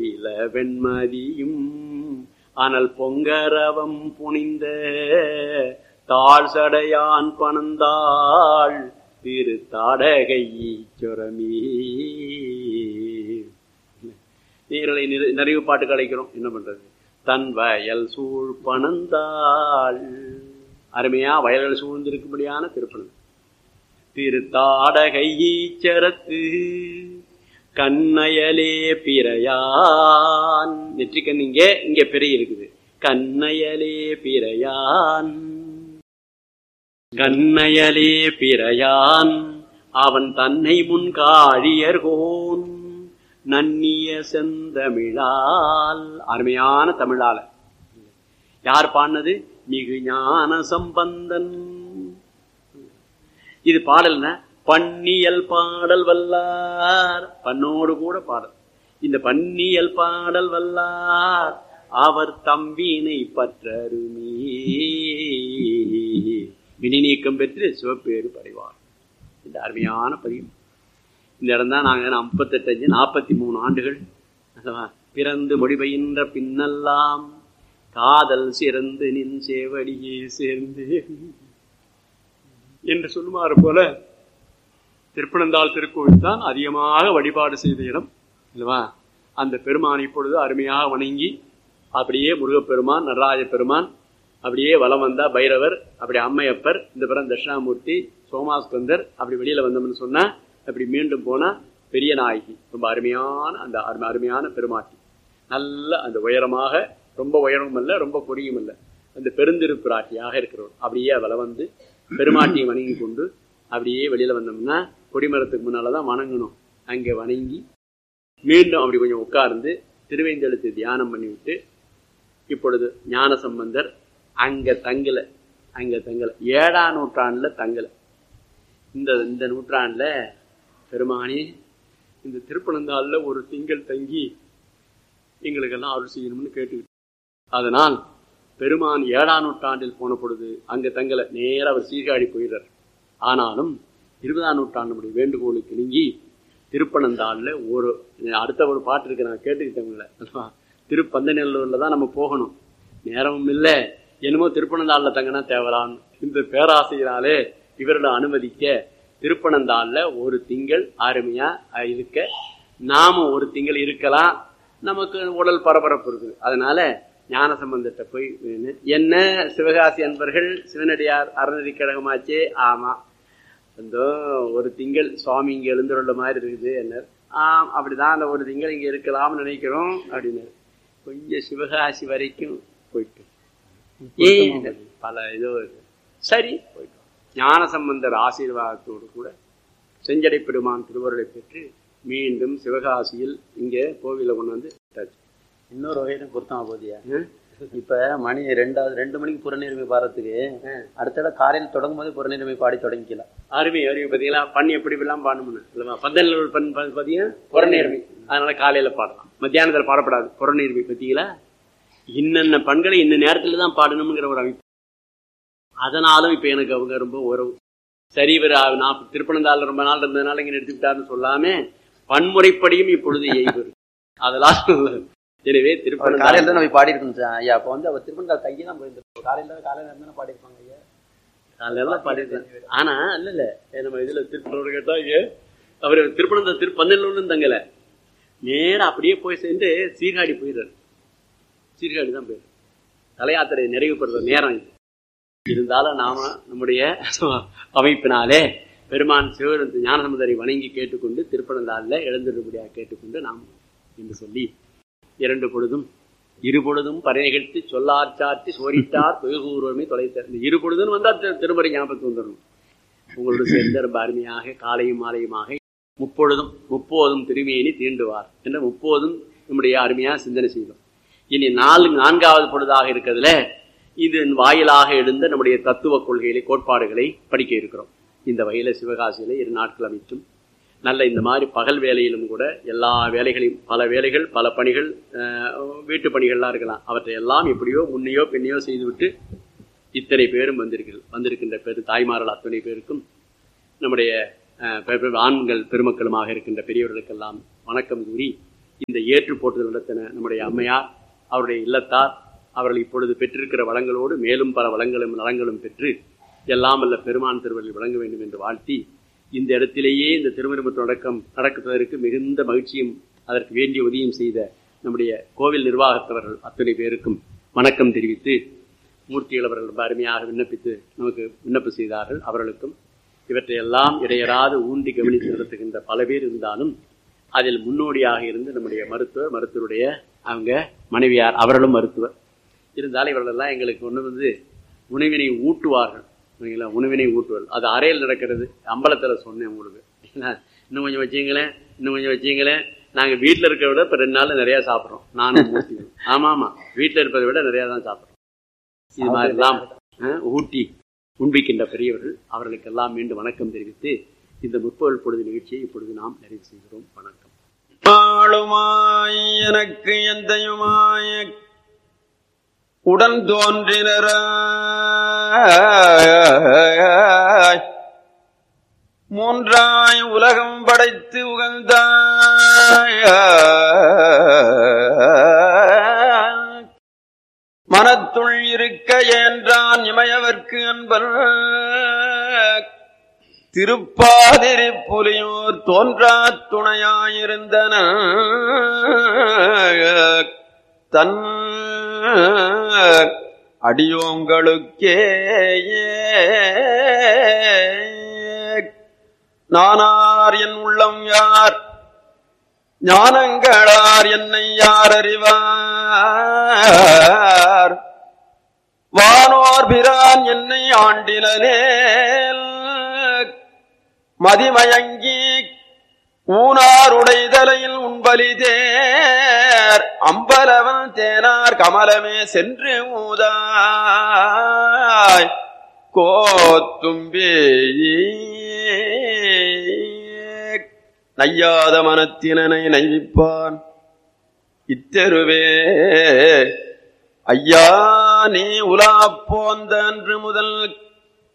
நீல வெண்மதியும் அனல் பொங்கரவம் புனிந்த தாழ் சடையான் பணந்தாள் திரு தாடகை சொரமீ நீரலை நிறை- நிறைவு பாட்டு கிடைக்கிறோம் என்ன பண்றது தன் வயல் சூழ் பணந்தாள் அருமையா வயல்கள் சூழ்ந்திருக்கும்படியான திருப்பணம் திருத்தாடகை ஈச்சரத்து கண்ணயலே பிறையான் நெற்றிக்கண் இங்கே இங்க பிறை இருக்குது கண்ணயலே பிறையான் கண்ணயலே பிறையான் அவன் தன்னை முன் காழியர்கோன் நன்னிய செந்தமிழால் அருமையான தமிழால யார் பாடினது மிகு ஞான சம்பந்தன் இது பாடல்னா பன்னியல் பாடல் வல்லார் பண்ணோடு கூட பாடல் இந்த பன்னியல் பாடல் வல்லார் அவர் தம்பினை பற்றருமே வினி நீக்கம் பெற்று சிவப்பேறு படைவார் இந்த அருமையான பதிவு இந்த இடம் தான் நாங்கள் முப்பத்தெட்டு நாற்பத்தி மூணு ஆண்டுகள் அல்லவா பிறந்து மொழிபெயின்ற பின்னெல்லாம் காதல் சிறந்து நின் சேவடியே சேர்ந்து என்று சொல்லுமாறு போல திருப்பனந்தாள் திருக்கோவில் தான் அதிகமாக வழிபாடு செய்த இடம் இல்லவா அந்த பெருமான் இப்பொழுது அருமையாக வணங்கி அப்படியே முருகப்பெருமான் நடராஜ பெருமான் அப்படியே வலம் வந்தா பைரவர் அப்படி அம்மையப்பர் இந்த பிறம் தட்சிணாமூர்த்தி சோமாஸ்கந்தர் அப்படி வெளியில வந்தோம்னு சொன்னா அப்படி மீண்டும் போனா பெரிய நாயகி ரொம்ப அருமையான அந்த அருமை- அருமையான பெருமாட்டி நல்ல அந்த உயரமாக ரொம்ப உயரமும் அல்ல ரொம்ப பொடியும் அல்ல அந்த பெருந்திருப்பிராட்டியாக இருக்கிறவர் அப்படியே வலம் வந்து பெருமாட்டியை வணங்கி கொண்டு அப்படியே வெளியில வந்தோம்னா கொடிமரத்துக்கு முன்னாலதான் வணங்கணும் அங்கே வணங்கி மீண்டும் அப்படி கொஞ்சம் உட்கார்ந்து திருவேந்தெழுத்து தியானம் பண்ணிவிட்டு இப்பொழுது ஞான சம்பந்தர் அங்க தங்கல அங்க தங்கல ஏழாம் நூற்றாண்டுல தங்கல இந்த இந்த நூற்றாண்டுல பெருமானே இந்த திருப்பனந்தாள்ல ஒரு திங்கள் தங்கி எங்களுக்கெல்லாம் அருள் செய்யணும்னு கேட்டுக்கிட்டு அதனால் பெருமான் ஏழாம் நூற்றாண்டில் போன பொழுது அங்க தங்கல நேரா அவர் சீர்காழி போயிடுறார் ஆனாலும் இருபதாம் நூற்றாண்டுடைய வேண்டுகோளுக்கு இணங்கி திருப்பனந்தாள்ல ஒரு அடுத்த ஒரு பாட்டு இருக்கு நான் கேட்டுக்கிட்டவங்கள திருப்பந்தநல்லூர்ல தான் நம்ம போகணும் நேரமும் இல்லை என்னமோ திருப்பனந்தாள்ல தங்கினா தேவலான் இந்த பேராசையினாலே இவர்களை அனுமதிக்க திருப்பனந்தாள்ல ஒரு திங்கள் அருமையா அஹ், இருக்க நாம ஒரு திங்கள் இருக்கலாம் நமக்கு உடல் பரபரப்பு இருக்குது அதனால ஞான சம்பந்தத்தை போய் வேணு. என்ன சிவகாசி அன்பர்கள் சிவனடியார் அறநெறி கழகமாச்சே ஆமா அந்த ஒரு திங்கள் சுவாமி இங்க எழுந்துள்ள மாதிரி இருக்குது என்ன ஆம் அப்படிதான் அந்த ஒரு திங்கள் இங்க இருக்கலாம்னு நினைக்கிறோம் அப்படின்னாரு கொஞ்சம் சிவகாசி வரைக்கும் போயிட்டு ஏன் பல இது வருது. சரி போயிட்டோம் ஞான சம்பந்தர் ஆசீர்வாதத்தோடு கூட செஞ்சடை பெருமான் திருவருளை பெற்று மீண்டும் சிவகாசியில் இங்கே கோவில கொண்டு வந்து விட்டாச்சு. இன்னொரு வகையிலும் பொருத்தமா போதியா ம்? இப்ப மணி ரெண்டாவது ரெண்டு மணிக்கு புறநீர்மை பாடுறதுக்கு அடுத்த இடம் காலையில் தொடங்கும் போது புறநீர்மை பாடி தொடங்கிக்கலாம் அருமை அருமை பார்த்தீங்களா பண் எப்படி எல்லாம் பாடணும்னு இல்லைமா பந்தல் பண் ப- பார்த்தீங்கன்னா புறநேர்மை அதனால காலையில பாடலாம் மத்தியானத்தில் பாடப்படாது புறநேர்மை பார்த்தீங்களா இன்னென்ன பண்களை இந்த நேரத்துல தான் பாடணுங்கிற ஒரு அமைப்பு அதனாலும் இப்ப எனக்கு அவங்க ரொம்ப உறவு சரி இவர் அ- நான் திருப்பனந்தாள் ரொம்ப நாள் இருந்ததுனால இங்க எடுத்துக்கிட்டாருன்னு சொல்லாம பன்முறைப்படியும் இப்பொழுது எய்வு இருக்கு. அதெல்லாம் எனவே அவர் திருப்பனந்தாள் காலையில தான் நம்ம பாடி இருக்கணும் சார். ஐயா அப்ப வந்து அவர் திருப்பன்கால் கையை தான் போயிருந்தோம் காலையில காலையில இருந்தா பாடி இருப்பாங்க ஐயா அதெல்லாம் பாடிருக்கேன் ஆனா இல்ல இல்ல ஏ, நம்ம இதுல திருப்பூர் கேட்டா இங்க அவரு திருப்பணந்த திருப்பந்தலூர்னு தங்கல நேரா அப்படியே போய் சேர்ந்து சீர்காழி போயிடுறாரு சீர்காழி தான் போயிடுறாரு தலையாத்திரை நிறைவு பெறுற நேரம் இது இருந்தாலும் நாம நம்முடைய அமைப்பினாலே பெருமான் சிவன் ஞானசமுதரை வணங்கி கேட்டுக்கொண்டு திருப்பனந்தாளில் எழுந்திருப்படியாக கேட்டுக்கொண்டு நாம் என்று சொல்லி இரண்டு பொழுதும் இரு பொழுதும் பறை நிகழ்த்தி சொல்லார் சாற்றி சோரிட்டார் தொகுகூர்வமே தொலைத்தார் இந்த இரு பொழுதும் வந்தா திரு- திருமறை ஞாபகத்துக்கு வந்துடணும் உங்களோடு சேர்ந்த ரொம்ப அருமையாக காலையும் மாலையுமாக முப்பொழுதும் முப்போதும் திருமேனி தீண்டுவார் என்ற முப்போதும் நம்முடைய அருமையா சிந்தனை செய்தோம் இனி நாலு நான்காவது பொழுதாக இருக்கிறதுல இது வாயிலாக எழுந்த நம்முடைய தத்துவ கொள்கைகளை கோட்பாடுகளை படிக்க இருக்கிறோம் இந்த வகையில சிவகாசியில இரு நாட்கள் அமைச்சும் நல்ல இந்த மாதிரி பகல் வேலையிலும் கூட எல்லா வேலைகளையும் பல வேலைகள் பல பணிகள் அஹ், வீட்டு பணிகள்லாம் இருக்கலாம் அவற்றை எல்லாம் எப்படியோ முன்னையோ பின்னையோ செய்துவிட்டு இத்தனை பேரும் வந்திருக்கிறது வந்திருக்கின்ற பெரு தாய்மார்கள் அத்தனை பேருக்கும் நம்முடைய அஹ், பெ- பெ- ஆண்கள் பெருமக்களுமாக இருக்கின்ற பெரியவர்களுக்கெல்லாம் வணக்கம் கூறி இந்த ஏற்று போட்டுதல் நடத்தின நம்முடைய அம்மையார் அவருடைய இல்லத்தார் அவர்கள் இப்பொழுது பெற்றிருக்கிற வளங்களோடு மேலும் பல வளங்களும் நலங்களும் பெற்று எல்லாம் வல்ல பெருமான் திருவள்ளில் வழங்க வேண்டும் என்று வாழ்த்தி இந்த இடத்திலேயே இந்த திருமணம் தொடக்கம் நடக்குவதற்கு மிகுந்த மகிழ்ச்சியும் அதற்கு வேண்டிய உதவியும் செய்த நம்முடைய கோவில் நிர்வாகத்தவர்கள் அத்தனை பேருக்கும் வணக்கம் தெரிவித்து மூர்த்திகள் அவர்கள் ரொம்ப அருமையாக விண்ணப்பித்து நமக்கு விண்ணப்பம் செய்தார்கள் அவர்களுக்கும் இவற்றையெல்லாம் இடையராது ஊன்றி கவனித்து நடத்துகின்ற பல பேர் இருந்தாலும் அதில் முன்னோடியாக இருந்து நம்முடைய மருத்துவர் மருத்துவருடைய அவங்க மனைவியார் அவர்களும் மருத்துவர் இருந்தாலும் இவர்களெல்லாம் எங்களுக்கு ஒன்று வந்து உணவினை ஊட்டுவார்கள் சரிங்களா உணவினை ஊட்டுவார்கள் அது அறையில் நடக்கிறது அம்பலத்தில் சொன்னேன் உங்களுக்கு சரிங்களா? இன்னும் கொஞ்சம் வச்சிங்களேன் இன்னும் கொஞ்சம் வச்சிங்களேன் நாங்கள் வீட்டில் இருக்கிறத விட இப்போ ரெண்டு நாள் நிறையா சாப்பிட்றோம் நானும் மூர்த்தியும் ஆமாம் ஆமாம் வீட்டில் இருப்பதை விட நிறையா தான் சாப்பிட்றோம் இது மாதிரிலாம் அஹ், ஊட்டி உண்பிக்கின்ற பெரியவர்கள் அவர்களுக்கெல்லாம் மீண்டும் வணக்கம் தெரிவித்து இந்த முற்பகல் பொழுது நிகழ்ச்சியை இப்பொழுது நாம் நிறைவு செய்கிறோம் வணக்கம் ஆளுமாய் எனக்கு எந்தையுமாய் உடன் தோன்றினர மூன்றாய் உலகம் படைத்து உகந்தாய் மனத்துள் இருக்க என்றான் இமையவர்க்கு அன்பர் திருப்பாதிரி புலியூர் தோன்றா துணையாயிருந்தன தன் அடியோங்களுக்கே நானார் என் உள்ளம் யார் ஞானங்களார் என்னை யார் அறிவார் வானோர் பிரான் என்னை ஆண்டினேல் மதிமயங்கி ஊனாருடை தலையில் உண்பலி தேர் அம்பலவன் தேனார் கமலமே சென்று ஊதாய் கோத்தும்பி நையாத மனத்தினனை நைவிப்பான் இத்தெருவே ஐயா நீ உலா போந்த அன்று முதல்